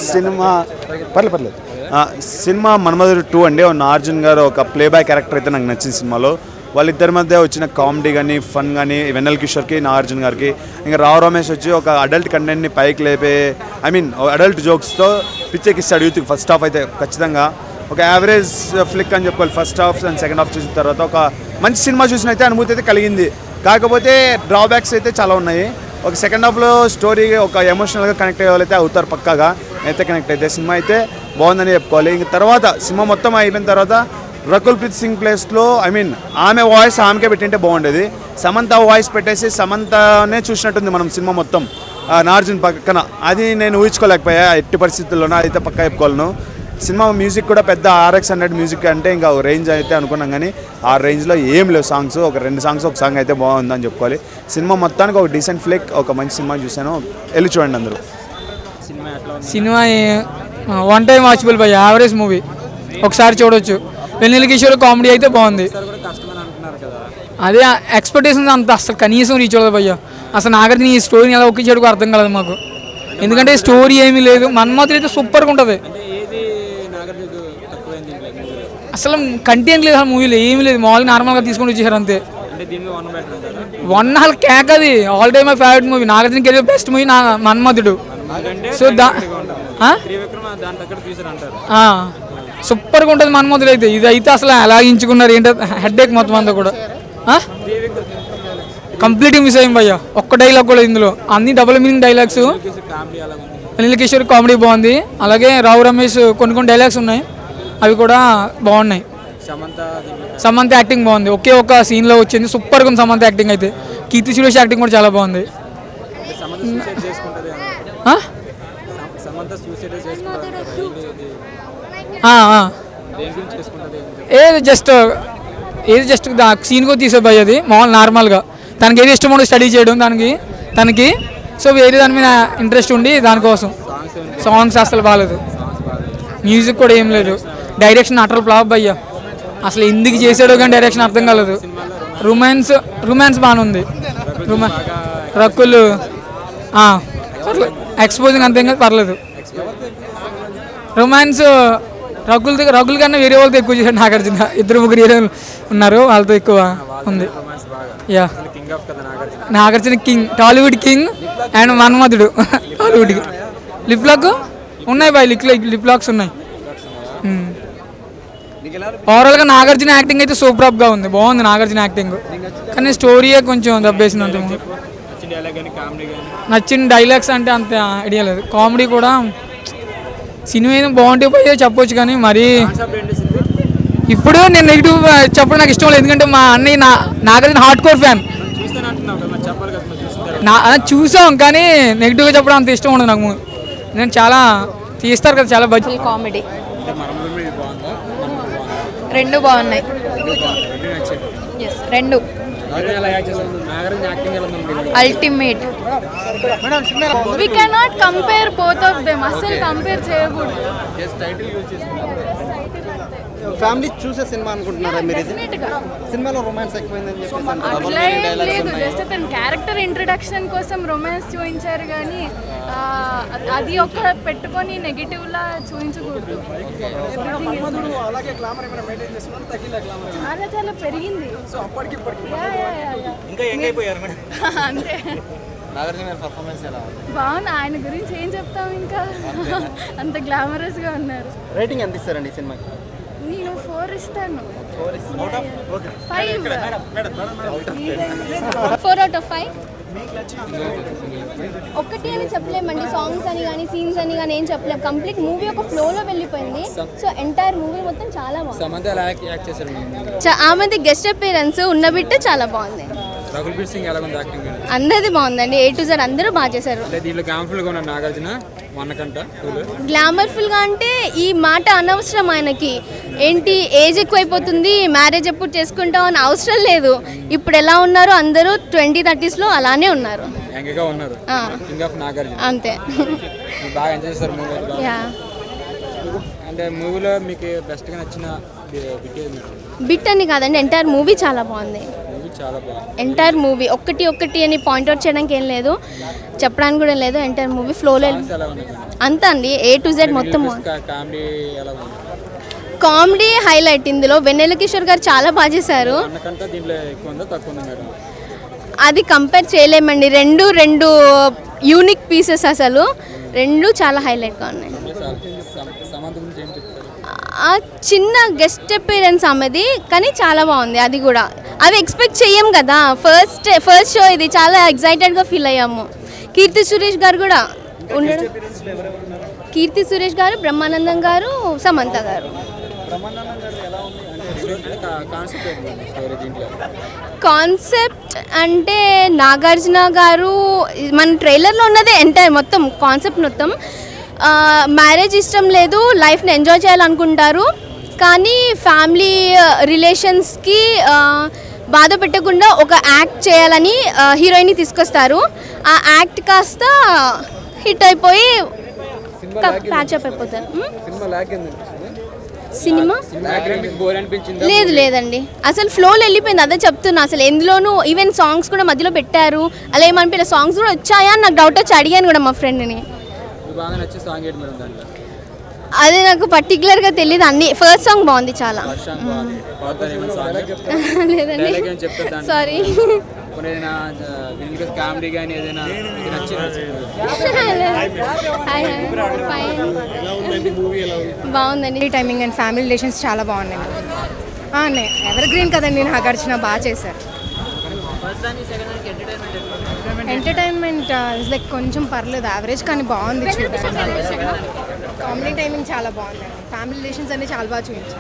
Cinema పర్లేదు పర్లేదు ఆ, సినిమా మన్మధుడు టూ అండి ఓ నార్జున్ గారు ఒక ప్లే బాయ్ క్యారెక్టర్ అయితే నాకు నచ్చింది సినిమాలో వాళ్ళిద్దరి మధ్య వచ్చిన కామెడీ కానీ ఫన్ కానీ వెన్నెల కిషోర్కి నాగార్జున గారికి ఇంకా రావు రమేష్ వచ్చి ఒక అడల్ట్ కంటెంట్ని పైకి లేపే ఐ మీన్ అడల్ట్ జోక్స్తో పిచ్చెక్కిస్తాడు యూత్కి ఫస్ట్ హాఫ్ అయితే ఖచ్చితంగా ఒక యావరేజ్ ఫ్లిక్ అని చెప్పాలి first half and second half చూసిన తర్వాత ఒక మంచి సినిమా చూసిన అయితే అనుభూతి అయితే కలిగింది కాకపోతే డ్రాబ్యాక్స్ అయితే చాలా ఉన్నాయి ఒక సెకండ్ హాఫ్లో స్టోరీ ఒక ఎమోషనల్గా కనెక్ట్ అయ్యే వాళ్ళైతే అవుతారు పక్కాగా అయితే కనెక్ట్ అయితే సినిమా అయితే బాగుందని చెప్పుకోవాలి ఇంక తర్వాత సినిమా మొత్తం అయిపోయిన తర్వాత రకుల్ ప్రీత్ సింగ్ ప్లేస్లో ఐ మీన్ ఆమె వాయిస్ ఆమెకే పెట్టింటే బాగుండేది సమంత వాయిస్ పెట్టేసి సమంతనే చూసినట్టుంది మనం సినిమా మొత్తం ఆ, నార్జున్ పక్కన అది నేను ఊహించుకోలేకపోయా ఎట్టి పరిస్థితుల్లోనూ అయితే పక్కా చెప్పుకోవాలను సినిమా మ్యూజిక్ కూడా పెద్ద ఆర్ఎక్స్ హండ్రెడ్ మ్యూజిక్ అంటే ఇంకా ఒక రేంజ్ అయితే అనుకున్నాం కానీ ఆ రేంజ్లో ఏం లేవు సాంగ్స్ ఒక రెండు సాంగ్స్ ఒక సాంగ్ అయితే బాగుందని చెప్పుకోవాలి సినిమా మొత్తానికి ఒక డీసెంట్ ఫ్లిక్ ఒక మంచి సినిమా చూశాను వెళ్ళి చూడండి అందరూ సినిమా one time watchable by average movie ఒకసారి చూడొచ్చు వెన్నెల కిషోర్ కామెడీ అయితే బాగుంది అదే ఎక్స్పెక్టేషన్స్ అంత అసలు కనీసం రీచ్ అవ్వదు భయ్య అసలు నాగార్జున ఈ స్టోరీని ఎలా ఒకే చెడుకు అర్థం కాలేదు మాకు ఎందుకంటే స్టోరీ ఏమీ లేదు మన్మతులు అయితే సూపర్గా ఉంటుంది అసలు కంటెంట్ లేదు అసలు మూవీలో ఏమీ లేదు మామూలుగా నార్మల్గా తీసుకొని వచ్చేసారు అంతే వన్ హాల్ క్యాక్ అది all time my favourite movie Nagarjuna career best movie నా మన్మధుడు సో దా ఆ? ఆ. సూపర్గా ఉంటుంది మన్మధుడు అయితే ఇది అయితే అసలు ఎలా ఎంచుకున్నారు ఏంటో హెడ్ ఏక్ మొత్తం అంతా కూడా కంప్లీట్గా మిస్ అయ్యింది భయ్య ఒక్క డైలాగ్ కూడా ఇందులో అన్ని double meaning dialogues Anil Kishore comedy బాగుంది అలాగే రావు రమేష్ కొన్ని కొన్ని డైలాగ్స్ ఉన్నాయి అవి కూడా బాగున్నాయి సమంత యాక్టింగ్ బాగుంది ఒకే ఒక సీన్లో వచ్చింది సూపర్గా ఉంది సమంత యాక్టింగ్ అయితే కీర్తి సురేష్ యాక్టింగ్ కూడా చాలా బాగుంది ఆ? ఆ, ఆ. ఏది జస్ట్ ఏది జస్ట్ సీన్ కూడా తీసే భయ్ అది మామూలు నార్మల్గా తనకి ఏది ఇష్టం ఉండదు స్టడీ చేయడం దానికి తనకి సో వేరే దాని మీద ఇంట్రెస్ట్ ఉండి దానికోసం సాంగ్స్ అసలు బాగాలేదు మ్యూజిక్ కూడా ఏం లేదు డైరెక్షన్ అటల్ ఫ్లాప్ అయ్యా అసలు ఎందుకు చేసాడో కానీ డైరెక్షన్ అర్థం కాలేదు రొమాన్స్ రొమాన్స్ బాగానే ఉంది రొమా రక్కులు ఎక్స్పోజింగ్ అంతే ఇంకా పర్లేదు రొమాన్స్ రకుల్ దగ్గర రకుల్ కన్నా వేరే వాళ్ళతో ఎక్కువ చేశాడు నాగార్జున ఇద్దరు ముగ్గురు హీరోలు ఉన్నారు వాళ్ళతో ఎక్కువ ఉంది yeah Nagarjuna king Tollywood king and Manmadhudu టాలీవుడ్కి లిప్ లాక్ ఉన్నాయి బాయ్ లిప్ లిప్ లాక్స్ ఉన్నాయి ఓవరాల్గా నాగార్జున యాక్టింగ్ అయితే సూపర్ గా ఉంది బాగుంది నాగార్జున యాక్టింగ్ కానీ స్టోరీయే కొంచెం దబ్బేసింది అంత నచ్చిన డైలాగ్స్ అంటే అంత ఐడియా లేదు కామెడీ కూడా సినిమా ఏదో బాగుంటే పోయే చెప్పొచ్చు కానీ మరి ఇప్పుడు నేను నెగిటివ్ చెప్పడం నాకు ఇష్టం లేదు ఎందుకంటే మా అన్నయ్య నా నాగార్జున హార్డ్ కోర్ ఫ్యాన్ నా ఆ, చూసాం కానీ నెగిటివ్గా చెప్పడం అంత ఇష్టం ఉండదు నాకు movie. నేను చాలా తీస్తారు కదా చాలా బడ్జెట్ కామెడీ రెండు బాగున్నాయి ఎస్ రెండు ultimate we cannot compare both of them అస్సలు కంపేర్ చేయకూడదు ఫ్యామిలీ చూసే సినిమా అనుకుంటున్నారా మీరు ఇది Definite గా. సినిమాలో రొమాన్స్ ఎక్కువైందని చెప్పేసి అంటారు. అట్లా ఏం లేదు జస్ట్ తన క్యారెక్టర్ ఇంట్రడక్షన్ కోసం రొమాన్స్ చూపించారు కానీ ఆ, అది ఒక్క పెట్టుకొని నెగిటివ్ లా చూపించకూడదు Everything is- అలాగే గ్లామర్ ఏమైనా మెయింటైన్ చేస్తున్నారు తగ్గిలా గ్లామర్ చాలా చాలా పెరిగింది సో అప్పటికి ఇప్పటికి యా, యా, యా, యా. ఇంకా యంగ్ అయిపోయారు మేడం అంతే నాగార్జున గారి పర్ఫార్మెన్స్ ఎలా ఉంది బాగుంది ఆయన గురించి ఏం చెప్తాం ఇంకా అంత గ్లామరస్ గా ఉన్నారు రేటింగ్ ఎంత ఇస్తారండి ఈ సినిమాకి నేను ఫోర్ ఇస్తాను five four out of five ఒక్కటి అని చెప్పలేమండి సాంగ్స్ అని కానీ సీన్స్ అని కానీ ఏం చెప్పలేము కంప్లీట్ మూవీ ఒక ఫ్లోలో వెళ్ళిపోయింది సో ఎంటైర్ మూవీ మొత్తం చాలా బాగుంది సమంత ఎలా యాక్ట్ చేశారు చ- ఆమెది గెస్ట్ అపీరెన్స్ ఉన్న బిట్టు చాలా బాగుంది రకుల్ ప్రీత్ సింగ్ ఎలా ఉంది యాక్టింగ్ అందరిది బాగుందండి ఏ టు జెడ్ అందరూ బాగా చేశారు అంటే దీంట్లో గ్రామ్ఫుల్గా ఉన్నాడు నాగార్జున వన్ కంట టూలో గ్లామర్ఫుల్గా అంటే ఈ మాట అనవసరం ఆయనకి ఏంటి ఏజ్ ఎక్కువైపోతుంది మ్యారేజ్ ఎప్పుడు చేసుకుంటాం అని అవసరం లేదు ఇప్పుడు ఎలా ఉన్నారో అందరూ ట్వంటీ థర్టీస్లో అలానే ఉన్నారు యంగ్గా ఉన్నారు ఆ, కింగ్ ఆఫ్ నాగార్జున అంతే మీరు బాగా ఎంజాయ్ చేస్తారు మూవీ యా అంటే మూవీలో మీకు బెస్ట్గా నచ్చిన బిట్ బిట్ అని కాదండి ఎంటైర్ మూవీ చాలా బాగుంది మూవీ చాలా బాగుంది ఎంటైర్ మూవీ ఒక్కటి ఒక్కటి అని పాయింట్అవుట్ చేయడానికి ఏం లేదు చెప్పడానికి కూడా లేదు ఎంటైర్ మూవీ ఫ్లోలో ఎలా ఉంది మేడం అంతా అండి ఏ టు జెడ్ మొత్తం కామెడీ ఎలా ఉంది కామెడీ హైలైట్ ఇందులో వెన్నెల కిషోర్ గారు చాలా బాగా చేశారు అన్నకంటే దీంట్లో ఎక్కువ ఉందా తక్కువ ఉంది మేడం అది కంపేర్ చేయలేమండి రెండు రెండు యూనిక్ పీసెస్ అసలు రెండు చాలా హైలైట్గా ఉన్నాయి సమంత గురించి ఏం చెప్తారు ఆ చిన్న గెస్ట్ అపీరెన్స్ ఆమెది కానీ చాలా బాగుంది అది కూడా అవి ఎక్స్పెక్ట్ చెయ్యం కదా ఫస్ట్ ఫస్ట్ షో ఇది చాలా ఎక్సైటెడ్గా ఫీల్ అయ్యాము కీర్తి సురేష్ గారు కూడా ఉండడం కీర్తి సురేష్ గారు బ్రహ్మానందం గారు సమంత గారు కాన్సెప్ట్ ఏంటి మేడం స్టోరీ దీంట్లో కాన్సెప్ట్ అంటే నాగార్జున గారు మన ట్రైలర్లో ఉన్నదే ఎంటైర్ మొత్తం కాన్సెప్ట్ మొత్తం మ్యారేజ్ ఇష్టం లేదు లైఫ్ని ఎంజాయ్ చేయాలనుకుంటారు కానీ ఫ్యామిలీ రిలేషన్స్కి బాధ పెట్టకుండా ఒక యాక్ట్ చేయాలని హీరోయిన్ని తీసుకొస్తారు ఆ యాక్ట్ కాస్త హిట్ అయిపోయి ప్యాచప్ అయిపోతారు మ్? సినిమా లాగ్ సినిమా మీకు బోర్ అనిపించింది లేదు లేదండి అసలు ఫ్లోలో వెళ్ళిపోయింది అదే చెప్తున్నా అసలు ఎందులోనూ ఈవెన్ సాంగ్స్ కూడా మధ్యలో పెట్టారు అలా ఏమనిపించలేదు సాంగ్స్ కూడా వచ్చాయా అని నాకు డౌట్ వచ్చి అడిగాను కూడా మా ఫ్రెండ్ని మీకు బాగా నచ్చే సాంగ్ ఏంటి మేడం దాంట్లో అదే నాకు పర్టికులర్గా తెలియదు అన్ని ఫస్ట్ సాంగ్ బాగుంది చాలా ఫస్ట్ సాంగ్ బాగుంది పాడతారు ఏమైనా సాంగ్ లేదండి డైలాగ్ ఏమైనా చెప్తారు దాంట్లో సారీ కొన్ని ఏదైనా దీనికి కామెడీ కానీ ఏదైనా మీకు నచ్చింది బాగుందండి టైమింగ్ అండ్ ఫ్యామిలీ రిలేషన్స్ చాలా బాగున్నాయి ఎవర్ గ్రీన్ కదండి నాగార్జున బాగా చేశారు ఎంటర్టైన్మెంట్ ఇస్ లైక్ కొంచెం పర్లేదు యావరేజ్ కానీ బాగుంది చూడడానికి కామెడీ టైమింగ్ చాలా బాగుంది ఫ్యామిలీ రిలేషన్స్ అన్ని చాలా బాగా చూపించారు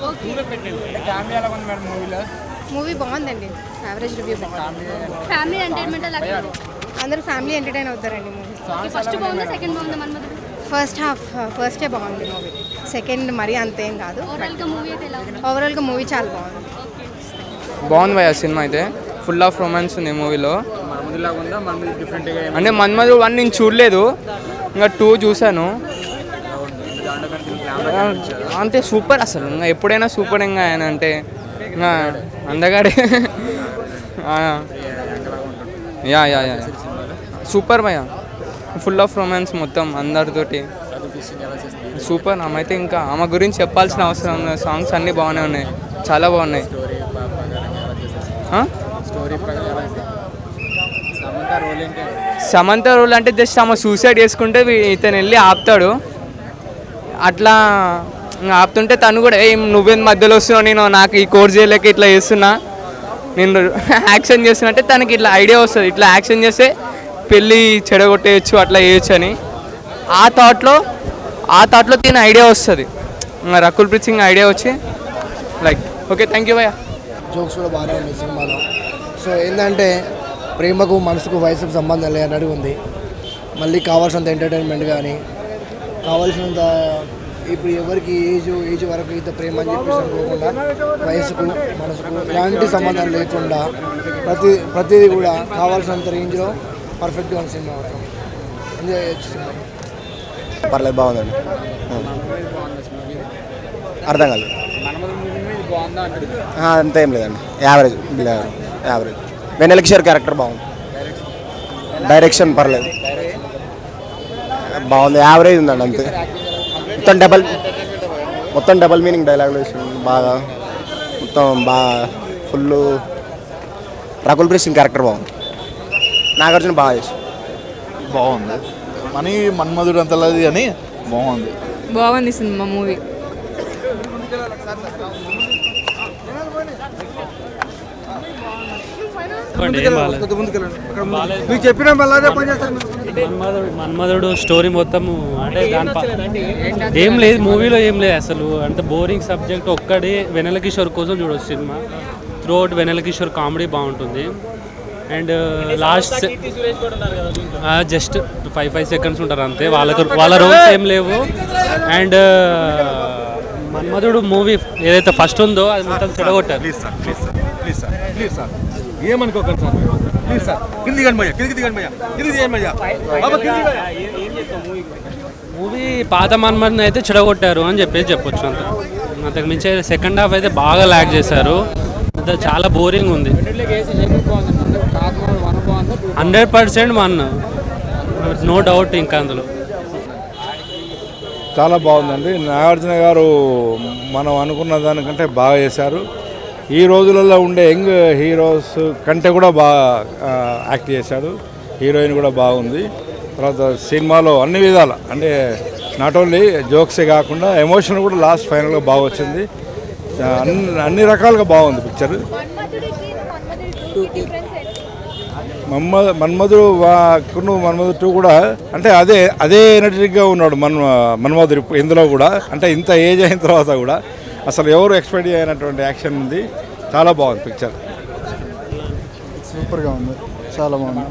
మూవీ బాగుందండి యావరేజ్ రివ్యూ బాగుంది ఫ్యామిలీ ఎంటర్టైన్మెంట్ అందరూ ఫ్యామిలీ ఎంటర్టైన్ అవుతారండి మూవీ ఫస్ట్ బాగుందా సెకండ్ బాగుందా మన్మధుడు ఫస్ట్ హాఫ్ ఫస్టే బాగుంది మూవీ సెకండ్ మరీ అంతేం కాదు ఓవరాల్గా మూవీ అయితే ఎలా ఉంది ఓవరాల్గా మూవీ చాలా బాగుంది బాగుంది భయ సినిమా అయితే ఫుల్ ఆఫ్ రొమాన్స్ ఉంది మూవీలో మన ముందులాగా ఉందా మన మీద డిఫరెంట్గా అంటే మన్మధు వన్ నేను చూడలేదు ఇంకా టూ చూశాను అంతే సూపర్ అసలు ఇంకా ఎప్పుడైనా సూపర్ ఇంకా ఆయన అంటే ఇంకా అందగాడే ఆ. యా యా యా సూపర్ భయ ఫుల్ ఆఫ్ రొమాన్స్ మొత్తం అందరితోటి సూపర్ ఆమె అయితే ఇంకా ఆమె గురించి చెప్పాల్సిన అవసరం లేదు సాంగ్స్ అన్నీ బాగానే ఉన్నాయి చాలా బాగున్నాయి ఆ? స్టోరీ ప్రకారం ఎలా ఉంది? సమంత రోల్ ఏంటి సమంత రోల్ అంటే జస్ట్ ఆమె సూసైడ్ చేసుకుంటే వీ- ఇతను వెళ్ళి ఆపుతాడు అట్లా ఇంకా ఆపుతుంటే తను కూడా ఏం నువ్వేం మధ్యలో వస్తున్నావు నేను నాకు ఈ కోర్స్ చేయలేక ఇట్లా చేస్తున్నా నేను యాక్షన్ చేస్తున్నా అంటే తనకి ఇట్లా ఐడియా వస్తుంది ఇట్లా యాక్షన్ చేస్తే పెళ్ళి చెడగొట్టేయచ్చు అట్లా చేయొచ్చు అని ఆ థాట్లో ఆ థాట్లో తిన ఐడియా వస్తుంది ఇంకా రకుల్ ప్రీత్ సింగ్ ఐడియా వచ్చి లైక్ ఓకే థ్యాంక్ యూ భయ్యా జోక్స్ కూడా బాగానే ఉన్నాయి సినిమాలో సో ఏంటంటే ప్రేమకు మనసుకు వయసుకు సంబంధం లేనట్టు ఉంది మళ్ళీ కావాల్సినంత ఎంటర్టైన్మెంట్ కానీ కావాల్సినంత ఇప్పుడు ఎవరికి ఏజ్ ఏజ్ వరకు ఇంత ప్రేమ అని చెప్పేసి అనుకోకుండా వయసుకు మనసుకు ఎలాంటి సంబంధం లేకుండా ప్రతి ప్రతిదీ కూడా కావాల్సినంత రేంజ్లో పర్ఫెక్ట్గా ఉంది సినిమా మాత్రం ఎంజాయ్ చేయొచ్చు సినిమా పర్లేదు బాగుందండి అర్థం కాలేదు మనమది మూవీ మీద బాగుందా అంటాడు అంత ఏం లేదండి average average Vennela Kishore character బాగుంది డైరెక్షన్ పర్లేదు బాగుంది యావరేజ్ ఉందండి అంతే మొత్తం డబల్ మొత్తం డబల్ మీనింగ్ డైలాగులు వేసింది బాగా మొత్తం బాగా ఫుల్ రకుల్ ప్రీత్ సింగ్ క్యారెక్టర్ బాగుంది నాగార్జున బాగా చేసి బాగుంది మనీ మన్మధుడు అంతలేదు కానీ బాగుంది బాగుంది సినిమా మూవీ మీకు చెప్పిన మళ్ళీ పని చేస్తాను మన్మధుడు మన్మధుడు స్టోరీ మొత్తం అంటే దాని ప- ఏం లేదు మూవీలో ఏం లేదు అసలు అంత బోరింగ్ సబ్జెక్ట్ ఒక్కడే వెనెల కిషోర్ కోసం చూడొచ్చు సినిమా throughout Vennela Kishore comedy బాగుంటుంది and last just five five seconds ఉంటారు అంతే వాళ్ళకు వాళ్ళ రోల్స్ ఏం లేవు అండ్ మన్మధుడు మూవీ ఏదైతే ఫస్ట్ ఉందో అది మొత్తం చెడగొట్టారు please sir please sir please sir please sir ఏమనుకోకండి సార్ ప్లీజ్ సార్ కింది దిగండి భయ్యా కిందికి దిగండి భయ్యా కిందికి దిగండి భయ్యా బాబా కిందికి మూవీ పాత మన్మధుని అయితే చెడగొట్టారు అని చెప్పేసి చెప్పొచ్చు అంత అంతకు మించి సెకండ్ హాఫ్ అయితే బాగా ల్యాక్ చేశారు పెద్ద చాలా బోరింగ్ ఉంది రెండిట్లోకి వేసి ఏమి బాగుంది అంటే కాకినాడ వన్ బాగుందా two hundred percent one no doubt ఇంకా అందులో చాలా బాగుందండి నాగార్జున గారు మనం అనుకున్న దానికంటే బాగా చేశారు ఈ రోజులలో ఉండే యంగ్ హీరోస్ కంటే కూడా బాగా ఆ, యాక్ట్ చేశాడు హీరోయిన్ కూడా బాగుంది తర్వాత సినిమాలో అన్ని విధాల అంటే నాట్ ఓన్లీ జోక్సే కాకుండా ఎమోషన్ కూడా లాస్ట్ ఫైనల్గా బాగా వచ్చింది ఆ, అన్ని అన్ని రకాలుగా బాగుంది పిక్చర్ మన్మ మన్మధుడు కును మన్మధుడు టూ కూడా అంటే అదే అదే ఎనర్జెటిక్గా ఉన్నాడు మన్ మన్మధుడు ఇప్పుడు ఇందులో కూడా అంటే ఇంత ఏజ్ అయిన తర్వాత కూడా అసలు ఎవరు ఎక్స్పెక్ట్ చేయనటువంటి యాక్షన్ ఉంది చాలా బాగుంది పిక్చర్ సూపర్గా ఉంది చాలా బాగుంది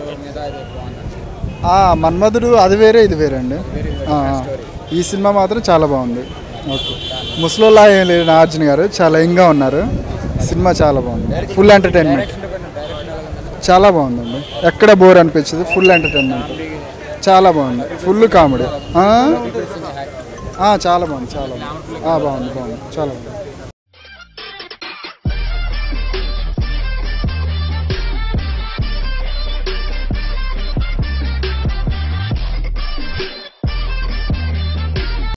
ఆ, మన్మధుడు అది వేరే ఇది వేరే అండి ఆ, ఆ. ఈ సినిమా మాత్రం చాలా బాగుంది ఓకే ముసలోలా ఏం లేదు నాగార్జున గారు చాలా యంగ్గా ఉన్నారు సినిమా చాలా బాగుంది ఫుల్ ఎంటర్టైన్మెంట్ చాలా బాగుందండి ఎక్కడ బోర్ అనిపించదు ఫుల్ ఎంటర్టైన్మెంట్ చాలా బాగుంది ఫుల్ కామెడీ చాలా బాగుంది చాలా బాగుంది ఆ, బాగుంది బాగుంది చాలా బాగుంది